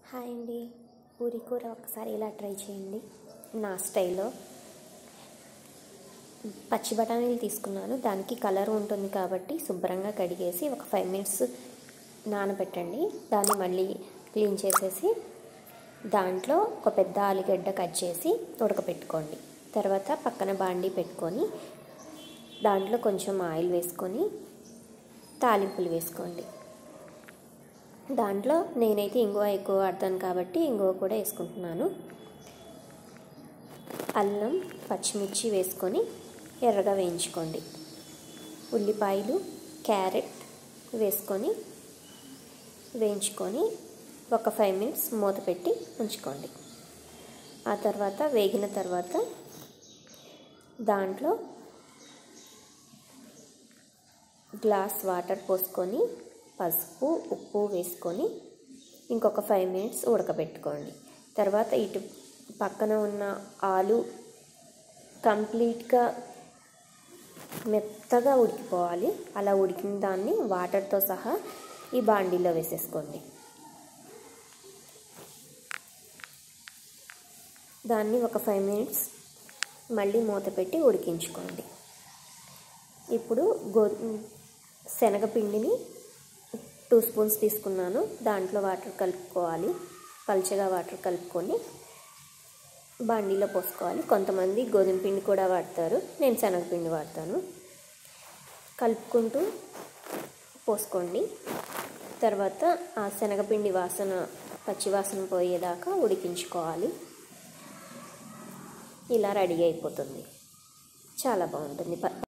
hi అండి పూరి కూర ఒకసారి ఇలా ట్రై చేయండి నా స్టైల్లో పచ్చి బఠానీలు తీసుకున్నాను దానికి కలర్ ఉంటుంది కాబట్టి శుభ్రంగా కడిగేసి ఒక ఫైవ్ మినిట్స్ నానబెట్టండి దాన్ని మళ్ళీ క్లీన్ చేసేసి దాంట్లో ఒక పెద్ద ఆలుగడ్డ కట్ చేసి ఉడకపెట్టుకోండి తర్వాత పక్కన బాండీ పెట్టుకొని దాంట్లో కొంచెం ఆయిల్ వేసుకొని తాలింపులు వేసుకోండి దాంట్లో నేనైతే ఇంగువ ఎక్కువ వాడతాను కాబట్టి ఇంగువ కూడా వేసుకుంటున్నాను అల్లం పచ్చిమిర్చి వేసుకొని ఎర్రగా వేయించుకోండి ఉల్లిపాయలు క్యారెట్ వేసుకొని వేయించుకొని ఒక ఫైవ్ మినిట్స్ మూత పెట్టి ఉంచుకోండి ఆ తర్వాత వేగిన తర్వాత దాంట్లో గ్లాస్ వాటర్ పోసుకొని పసుపు ఉప్పు వేసుకొని ఇంకొక ఫైవ్ మినిట్స్ ఉడకబెట్టుకోండి తర్వాత ఇటు పక్కన ఉన్న ఆలు కంప్లీట్గా మెత్తగా ఉడికిపోవాలి అలా ఉడికిన దాన్ని వాటర్తో సహా ఈ బాండీలో వేసేసుకోండి దాన్ని ఒక ఫైవ్ మినిట్స్ మళ్ళీ మూత పెట్టి ఉడికించుకోండి ఇప్పుడు గో శనగపిండిని టూ స్పూన్స్ తీసుకున్నాను దాంట్లో వాటర్ కలుపుకోవాలి పల్చగా వాటర్ కలుపుకొని బాండీలో పోసుకోవాలి కొంతమంది గోధుమ పిండి కూడా వాడతారు నేను శనగపిండి వాడతాను కలుపుకుంటూ పోసుకోండి తర్వాత ఆ శనగపిండి వాసన పచ్చి వాసన పోయేదాకా ఉడికించుకోవాలి ఇలా రెడీ అయిపోతుంది చాలా బాగుంటుంది